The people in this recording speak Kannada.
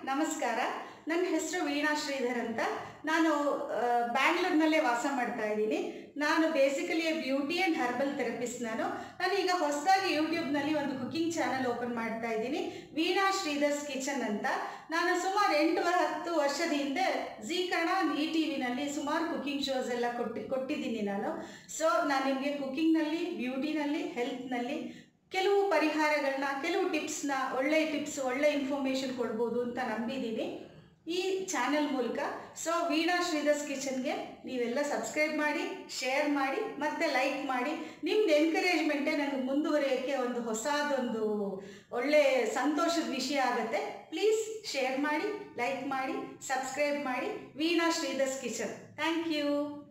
ನಮಸ್ಕಾರ ನನ್ನ ಹೆಸರು ವೀಣಾ ಶ್ರೀಧರ್ ಅಂತ ನಾನು ಬ್ಯಾಂಗ್ಳೂರ್ನಲ್ಲೇ ವಾಸ ಮಾಡ್ತಾ ಇದ್ದೀನಿ ನಾನು basically beauty and herbal therapist ನಾನು ನಾನು ಈಗ ಹೊಸದಾಗಿ ಯೂಟ್ಯೂಬ್ನಲ್ಲಿ ಒಂದು ಕುಕಿಂಗ್ ಚಾನಲ್ ಓಪನ್ ಮಾಡ್ತಾ ಇದ್ದೀನಿ ವೀಣಾ ಶ್ರೀಧರ್ಸ್ ಕಿಚನ್ ಅಂತ ನಾನು ಸುಮಾರು ಎಂಟು ಹತ್ತು ವರ್ಷದ ಹಿಂದೆ ಜಿ ಕನ್ನಡ ಇ ಟಿ ವಿನಲ್ಲಿ ಸುಮಾರು ಕುಕಿಂಗ್ ಶೋಸ್ ಎಲ್ಲ ಕೊಟ್ಟು ಕೊಟ್ಟಿದ್ದೀನಿ ನಾನು ಸೊ ನಾನು ನಿಮಗೆ ಕುಕಿಂಗ್ನಲ್ಲಿ ಬ್ಯೂಟಿನಲ್ಲಿ ಹೆಲ್ತ್ನಲ್ಲಿ ಕೆಲವು ಪರಿಹಾರಗಳನ್ನ ಕೆಲವು ಟಿಪ್ಸ್ನ ಒಳ್ಳೆಯ ಟಿಪ್ಸ್ ಒಳ್ಳೆ ಇನ್ಫಾರ್ಮೇಷನ್ ಕೊಡ್ಬೋದು ಅಂತ ನಂಬಿದ್ದೀನಿ ಈ ಚಾನೆಲ್ ಮೂಲಕ ಸೊ ವೀಣಾ ಶ್ರೀಧರ್ಸ್ ಕಿಚನ್ಗೆ ನೀವೆಲ್ಲ ಸಬ್ಸ್ಕ್ರೈಬ್ ಮಾಡಿ ಶೇರ್ ಮಾಡಿ ಮತ್ತು ಲೈಕ್ ಮಾಡಿ ನಿಮ್ದು ಎನ್ಕರೇಜ್ಮೆಂಟೇ ನನಗೆ ಮುಂದುವರಿಯೋಕ್ಕೆ ಒಂದು ಹೊಸದೊಂದು ಒಳ್ಳೆ ಸಂತೋಷದ ವಿಷಯ ಆಗುತ್ತೆ ಪ್ಲೀಸ್ ಶೇರ್ ಮಾಡಿ ಲೈಕ್ ಮಾಡಿ ಸಬ್ಸ್ಕ್ರೈಬ್ ಮಾಡಿ Veena Sridhar's kitchen thank you